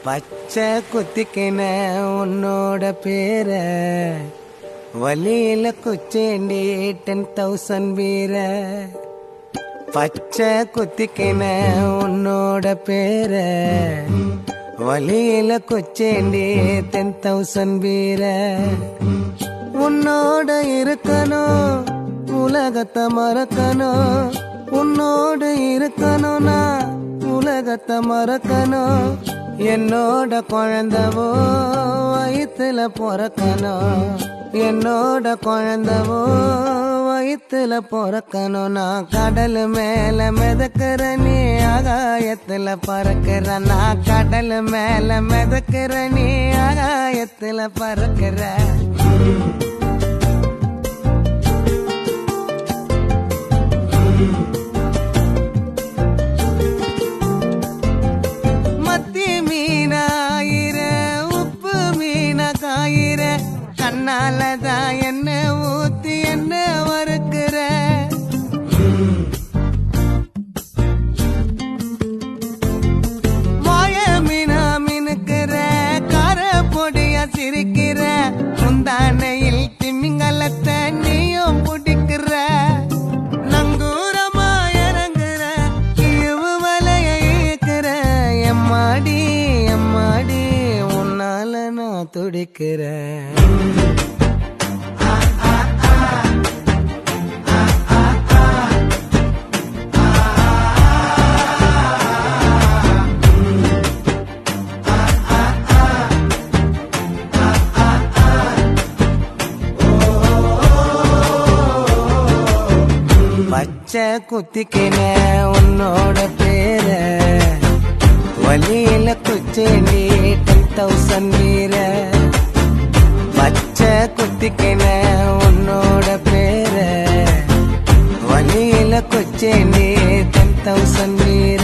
பச்சை குத்திக்கின உன்னோட பேர வலியில குச்சேண்டி டென் தௌசண்ட் வீர பச்சை குத்திக்கின உன்னோட பேர வலியில குச்சேண்டி டென் தௌசண்ட் வீர உன்னோட இருக்கணும் உலகத்தை மறக்கணும் உன்னோடு இருக்கணும்னா உலகத்தை மறக்கணும் என்னோட குழந்தவோ வயிற்றுல பிறக்கணும் என்னோட குழந்தவோ வயிற்றுல பிறக்கணும் நான் கடல் மேல மிதக்கிற நீ ஆகாயத்துல பறக்கிற நான் கடல் மேல மிதக்கிற நீ ஆகாயத்துல பறக்கிற மத்தி மீனாயிர உப்பு மீன காயிர கண்ணால தான் என்ன ஊத்தி என்ன வறுக்கிற வாய மீனா மினுக்கிற கார பொடிய சிரிக்கிற முந்தானையில் திமிங்கலத்தை நீயும் பிடிக்கிற நங்கூரமா இறங்குற இழுவு வலைய இழுக்கிற எம்மாடி எம்மாடி உன்னால நான் துடிக்கிறேன் பச்சை குத்திக்கின உன்னோட பேர வலியில குச்சேண்டி டென் தௌசண்ட் வீர பச்சை குத்திக்கின உன்னோட பேர வலியில குச்சேண்டி டென் தௌசண்ட் வீர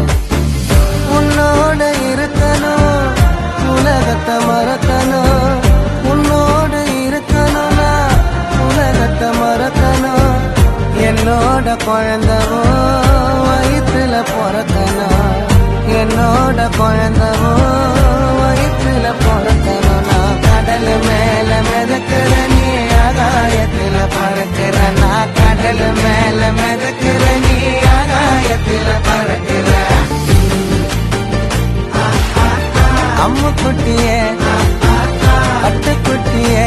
உன்னோட இருக்கணும் உலகத்தை மறக்கணும் உன்னோடு இருக்கணும்னா உலகத்தை மறக்கணும் என்னோட குழந்தவோ வயிற்றுல பிறக்கணும் என்னோட குழந்தவோ வயிற்றுல பிறக்கணும் நான் கடல் மேல மிதக்கிற நீ ஆகாயத்துல பறக்கிற நான் கடல் மேல மிதக்கிற நீ ஆகாயத்துல பறக்கிற அம்மு குட்டியே அட்டு குட்டியே